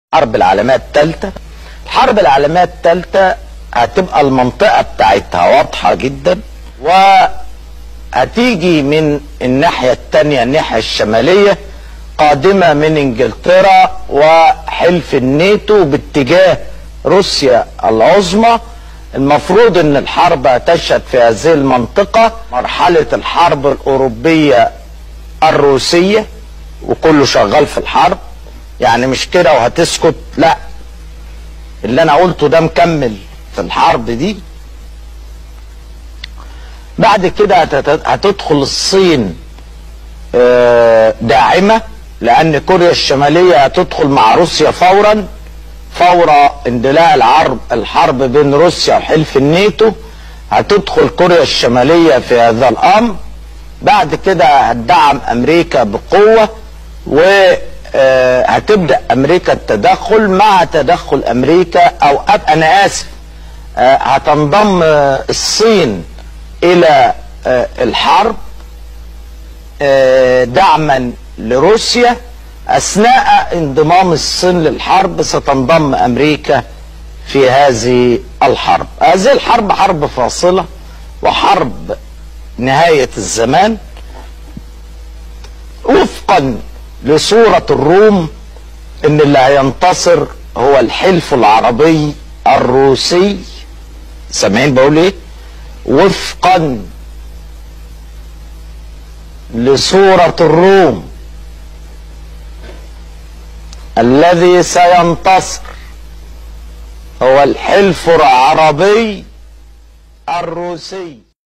الحرب العالمية الثالثة الحرب العالمية الثالثة هتبقى المنطقة بتاعتها واضحة جدا وهتيجي من الناحية التانية الناحية الشمالية قادمة من انجلترا وحلف الناتو باتجاه روسيا العظمى المفروض ان الحرب هتشهد في هذه المنطقة مرحلة الحرب الاوروبية الروسية وكله شغال في الحرب يعني مش كده وهتسكت لا اللي انا قلته ده مكمل في الحرب دي بعد كده هتدخل الصين داعمة لان كوريا الشمالية هتدخل مع روسيا فورا فور اندلاع العرب الحرب بين روسيا وحلف الناتو هتدخل كوريا الشمالية في هذا الامر بعد كده هتدعم امريكا بقوة وهتبدأ امريكا التدخل مع تدخل امريكا او انا اسف هتنضم الصين الى الحرب دعما لروسيا اثناء انضمام الصين للحرب ستنضم امريكا في هذه الحرب هذه الحرب حرب فاصلة وحرب نهاية الزمان وفقا لصورة الروم ان اللي هينتصر هو الحلف العربي الروسي سامعين بقول ايه وفقا لصورة الروم الذي سينتصر هو الحلف العربي الروسي